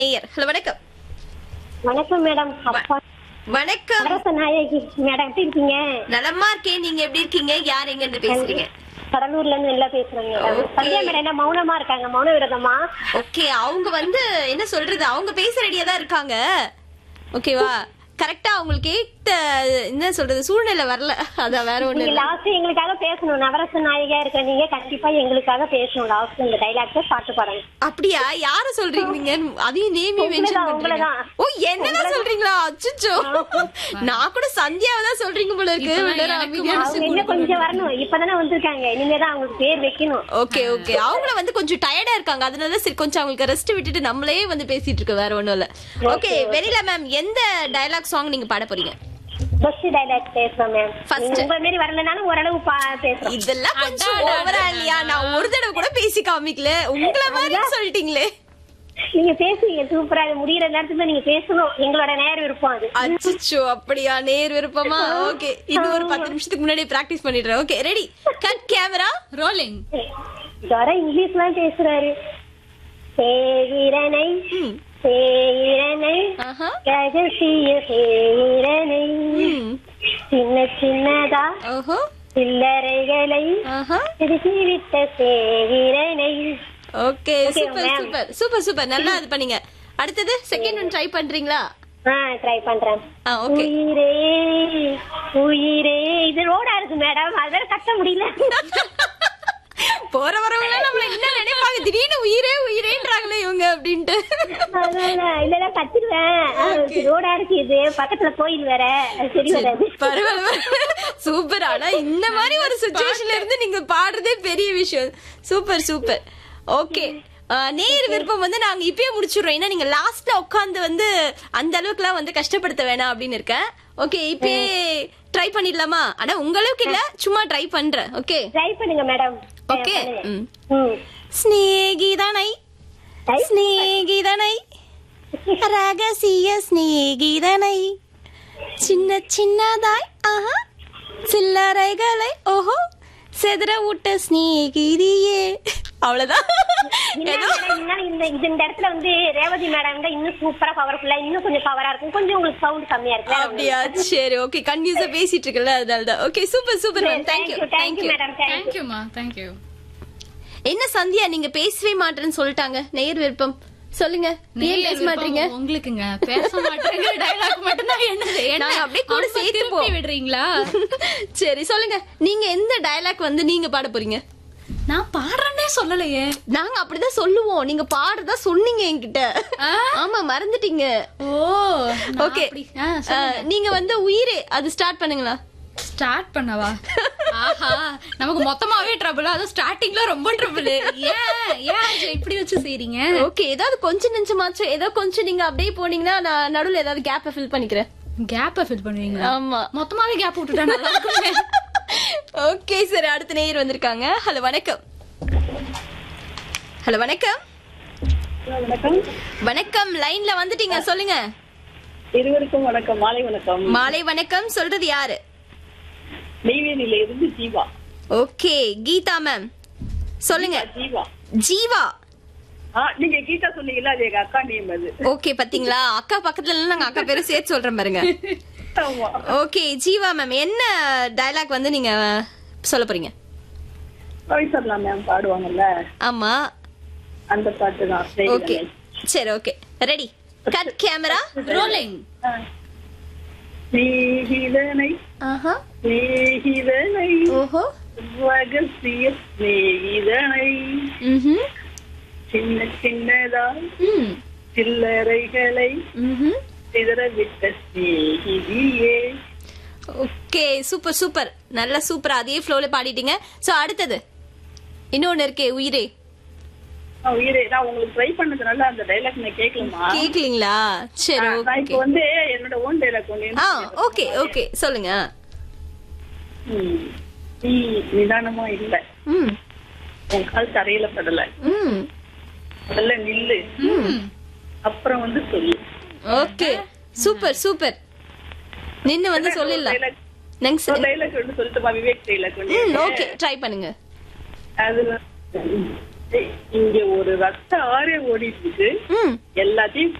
நேயர் ஹலோ வணக்கம் வணக்கம் மேடம் அப்பா வணக்கம் அரச நாயகி மேடம் எப்படி இருக்கீங்க நலமா இருக்கேன் நீங்க எப்படி இருக்கீங்க யார் எங்க இருந்து பேசுறீங்க கடலூர்ல இருந்து நல்லா பேசுறேங்க மேடம் Okay. சந்தியா மேடம் என்ன மௌனமா இருக்காங்க மௌன விரதமா ஓகே அவங்க வந்து என்ன சொல்றது அவங்க பேச ரெடியா தான் இருக்காங்க ஓகேவா கரெக்டா அவங்களுக்கு ஏத்த என்ன சொல்றது சூழ்நிலை வரல அதான் வேற ஒண்ணு நீங்க இல்ல லாஸ்ட் எங்களுக்காக பேசணும் நவரச நாயகியா இருக்க நீங்க கண்டிப்பா எங்களுக்காக பேசணும் லாஸ்ட் இந்த டைலாக் பாட்டு பாடுங்க அப்படியா யார சொல்றீங்க நீங்க அதையும் நேமி மென்ஷன் உங்களதான், பண்றீங்க உங்களதான். ஓ என்னதான் சொல்றீங்களா அச்சச்சோ நான் கூட சந்தியாவை தான் சொல்றீங்க போல இருக்கு விடுறா, அமைதியா. அவங்க இன்னும் கொஞ்சம் வரணும் இப்பதானே வந்திருக்காங்க இனிமேதான் அவங்களுக்கு பேர் வைக்கணும் ஓகே ஓகே அவங்கள வந்து கொஞ்சம் டயர்டா இருக்காங்க அதனால சரி கொஞ்சம் அவங்களுக்கு ரெஸ்ட் விட்டுட்டு நம்மளே வந்து பேசிட்டு இருக்கோம் வேற ஒண்ணும் இல்ல ஓகே வெரிலா மேம் எந்த டயலாக் சாங் நீங்க பாட போறீங்க ஃபர்ஸ்ட் டைலாக் பேசுறோம் மேம் First. நீங்க உங்க மாரி வரலனாலும் ஓரளவு பா- பேசுறோம் இதெல்லாம் கொஞ்சம் ஓவரா இல்லையா நான் ஒரு தடவை கூட பேசி காமிக்கல உங்கள மாதிரி சொல்லிட்டீங்களே நீங்க பேசுவீங்க சூப்பரா அது முடியற நேரத்துல நீங்க பேசணும் எங்களோட நேர விருப்பம் அது அச்சச்சோ அப்படியா நேர் விருப்பமா ஓகே இது ஒரு பத்து நிமிஷத்துக்கு முன்னாடி பிராக்டிஸ் பண்ணிடுறேன் okay ready cut camera rolling வர இங்கிலீஷ்லாம் பேசுறாரு சேவிரனை ம் சேயிரனை ஆஹா ரகசிய சேயிரனை ம் சின்ன சின்னதா ஓஹோ சில்லறைகளை ஆஹா திருப்பிவிட்ட சேவிரனை okay Okay, super ma'am. Super super super நல்லா இது பண்ணீங்க அடுத்தது செகண்ட் ஒன் ட்ரை பண்றீங்களா ஆ ட்ரை பண்றேன் ஆ ஓகே உயிரே உயிரே இது ரோடா இருக்கு மேடம் அது வேற கட்ட முடியல போற வரவங்க நம்மள என்ன நினைப்பாங்க திடீர்னு உயிரே உயிரேன்றாங்களே இவங்க அப்படின்ட்டு அதான் இல்ல கத்திடுவேன் ரோடா இருக்கு இது பக்கத்துல கோயில் வேற அது சரி வராது பரவாயில்ல சூப்பர் ஆனா இந்த மாதிரி ஒரு சுச்சுவேஷன்ல இருந்து நீங்க பாடுறதே பெரிய விஷயம் சூப்பர் சூப்பர் ஓகே நேர் விருப்பம் வந்து நாங்க இப்பயே முடிச்சிடுறோம் ஏன்னா நீங்க லாஸ்ட்ல உட்காந்து வந்து அந்த அளவுக்குலாம் வந்து கஷ்டப்படுத்த வேணாம் அப்படின்னு இருக்கேன் ஓகே இப்பயே ட்ரை பண்ணிடலாமா ஆனா உங்க அளவுக்கு இல்ல சும்மா ட்ரை பண்றேன் ஓகே ட்ரை பண்ணுங்க மேடம் ஓகே ம் ம் സ്നേഹിതനൈ സ്നേഹിതനൈ രഹസ്യ സ്നേഹിതനൈ சின்ன சின்னதாய் ஆஹா சில்லறைகளை ஓஹோ செதற விட்ட ஸ்நேகிதியே அவ்வளவுதான் என்ன ஏதோ madam, இருந்தாலும் இந்த இது இந்த இடத்துல வந்து ரேவதி மேடம் தான் இன்னும் சூப்பரா பவர்ஃபுல்லா இன்னும் கொஞ்சம் பவரா இருக்கும் கொஞ்சம் உங்களுக்கு சவுண்ட் கம்மியா இருக்கு வேற ஒண்ணும் அப்படியா சரி ஓகே கன்ஃபியூஸா பேசிட்டு இருக்கல அதனால தான் okay super super ma'am thank you thank you thank you thank you madam thank you தேங்க்யூமா தேங்க்யூ என்ன சந்தியா நீங்க பேசவே மாட்டேன்னு சொல்லிட்டாங்க நேர் விருப்பம் சொல்லுங்க ஏன் பேச மாட்டீங்க உங்களுக்குங்க பேச மாட்டேங்க டைலாக் மட்டும் தான் என்னது என்ன நாங்க அப்படியே கூட அம்மா சேர்த்து திருப்பி போவோம். விடுறீங்களா சரி சொல்லுங்க நீங்க எந்த டயலாக் வந்து நீங்க பாட போறீங்க நான் பாடுறேன்னே சொல்லலையே நாங்க அப்படிதான் சொல்லுவோம் நீங்க பாடுறதா சொன்னீங்க என்கிட்ட ஆ? ஆமா மறந்துட்டீங்க ஓ ஓகே நீங்க வந்து உயிரே அது ஸ்டார்ட் பண்ணுங்களா ஸ்டார்ட் பண்ணவா ஆஹா நமக்கு மொத்தமாவே ட்ரபிள் அதுவும் ஸ்டார்டிங்ல ரொம்ப ட்ரபிள் ஏன் ஏன் அஜய் இப்படி வச்சு செய்றீங்க ஓகே ஏதாவது கொஞ்சம் நெஞ்சமாச்சும் ஏதோ கொஞ்சம் நீங்க அப்படியே போனீங்கன்னா நான் நடுவுல ஏதாவது கேப்ப ஃபில் பண்ணிக்கிறேன் கேப்ப ஃபில் பண்ணுவீங்களா ஆமா மொத்தமாவே கேப் விட்டுட்டா நல்லா இருக்குமே ஓகே சரி அடுத்த நேயர் வந்திருக்காங்க ஹலோ வணக்கம் ஹலோ வணக்கம் வணக்கம் வணக்கம் லைன்ல வந்துட்டீங்க சொல்லுங்க இருவருக்கும் வணக்கம் மாலை வணக்கம் மாலை வணக்கம் சொல்றது யாரு நெய்வேலியில இருந்து ஜீவா ஓகே கீதா மேம் சொல்லுங்க ஜீவா ஜீவா ஆ நீங்க கீதா சொன்னீங்கல்ல அது எங்க அக்கா நேம் அது ஓகே பாத்தீங்களா அக்கா பக்கத்துல இல்ல நாங்க அக்கா பேரை சேர்த்து சொல்றேன் பாருங்க ஆமா ஓகே ஜீவா மேம் என்ன டயலாக் வந்து நீங்க சொல்ல போறீங்க சொல்லலாம் மேம் பாடுவாங்கல்ல ஆமா அந்த பாட்டு தான் சரி ஓகே சரி okay ready cut camera rolling ஸ்நேகிதனை ஆஹா ஸ்நேகிதனை ஓஹோ ரகசிய ஸ்நேகிதனை ம்ஹும் சின்ன சின்னதா ம் சில்லறைகளை ம்ஹும் சிதறவிட்ட ஸ்நேகிதியே ஓகே சூப்பர் சூப்பர் நல்லா சூப்பரா அதே ஃப்ளோல பாடிட்டீங்க சோ அடுத்தது இன்னொன்னு இருக்கே உயிரே ஆ, உயிரே நான் உங்களுக்கு ட்ரை பண்ணதுனால அந்த டைலாக் நான் கேட்கலாமா கேக்கலீங்களா சரி நான் ஓகே இப்போ வந்து என்னோட ஓன் டைலாக் ஒண்ணு ஆ ஓகே ஓகே சொல்லுங்க ம். நீ நிதானமா இல்ல ம் உன் கால் தரையில படல ம் முதல்ல நில்லு அப்புறம் வந்து சொல்லு ஓகே சூப்பர் சூப்பர் நின்னு வந்து சொல்லிடலாம் நங்க ஒரு டைலாக் ஒன்று சொல்லிட்டுமா விவேக் டைலாக் ஒன்று ம் ஓகே ட்ரை பண்ணுங்க அது வந்து, இங்க ஒரு ரத்த ஆறே ஓடிட்டு இருக்கு ம் எல்லாத்தையும்